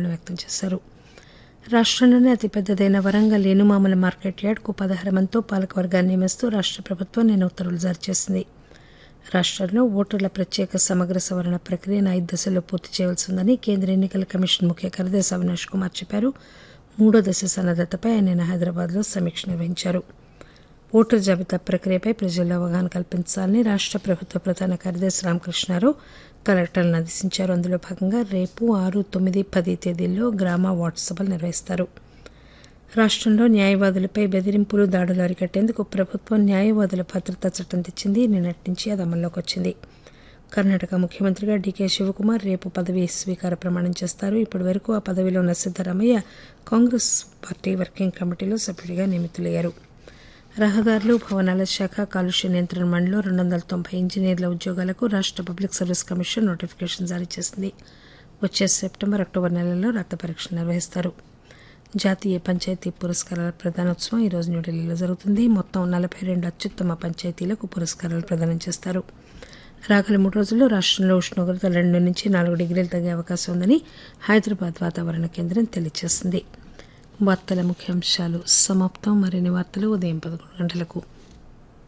వ్యక్తం చేశారు రాష్ట్రంలోనే అతిపెద్దదైన వరంగల్ ఏనుమామల మార్కెట్ యార్డ్కు పదహారు మందితో పాలకవర్గాన్ని నియమిస్తూ రాష్ట్ర ప్రభుత్వం నిన్న ఉత్తర్వులు జారీ చేసింది రాష్ట్రంలో ఓటర్ల ప్రత్యేక సమగ్ర సవరణ ప్రక్రియను ఐదు దశల్లో పూర్తి చేయవలసి ఉందని కేంద్ర ఎన్నికల కమిషన్ ముఖ్య కార్యదర్శి అవినాష్ కుమార్ చెప్పారు మూడో దశ సన్నద్దతపై ఆయన నిన్న హైదరాబాద్లో సమీక్ష నిర్వహించారు ఓటర్ జాబితా ప్రక్రియపై ప్రజల్లో అవగాహన కల్పించాలని రాష్ట్ర ప్రభుత్వ ప్రధాన కార్యదర్శి రామకృష్ణారావు కలెక్టర్లను ఆదేశించారు అందులో భాగంగా రేపు ఆరు తొమ్మిది పది తేదీల్లో గ్రామ వార్డు సభలు నిర్వహిస్తారు రాష్ట్రంలో న్యాయవాదులపై బెదిరింపులు దాడులు అరికట్టేందుకు ప్రభుత్వం న్యాయవాదుల భద్రతా చట్టం తెచ్చింది నిన్నటి నుంచి అది అమల్లోకి వచ్చింది కర్ణాటక ముఖ్యమంత్రిగా డీకే శివకుమార్ రేపు పదవీ స్వీకార ప్రమాణం చేస్తారు ఇప్పటి వరకు ఆ పదవిలో ఉన్న సిద్దరామయ్య కాంగ్రెస్ పార్టీ వర్కింగ్ కమిటీలో సభ్యుడిగా నియమితులయ్యారు రహదారులు భవనాల శాఖ కాలుష్య నియంత్రణ మండలిలో రెండు వందల తొంభై ఇంజనీర్ల ఉద్యోగాలకు రాష్ట్ర పబ్లిక్ సర్వీస్ కమిషన్ నోటిఫికేషన్ జారీ చేసింది వచ్చే సెప్టెంబర్ అక్టోబర్ నెలల్లో రక్త పరీక్షలు నిర్వహిస్తారు జాతీయ పంచాయతీ పురస్కారాల ప్రదానోత్సవం ఈరోజు న్యూఢిల్లీలో జరుగుతుంది మొత్తం నలభై రెండు అత్యుత్తమ పంచాయతీలకు పురస్కారాలు ప్రదానం చేస్తారు రాగల మూడు రోజుల్లో రాష్ట్రంలో ఉష్ణోగ్రత రెండు నుంచి నాలుగు డిగ్రీలు తగ్గే అవకాశం ఉందని హైదరాబాద్ వాతావరణ కేంద్రం తెలియజేసింది వార్తల ముఖ్యాంశాలు సమాప్తం మరిన్ని వార్తలు ఉదయం పదకొండు గంటలకు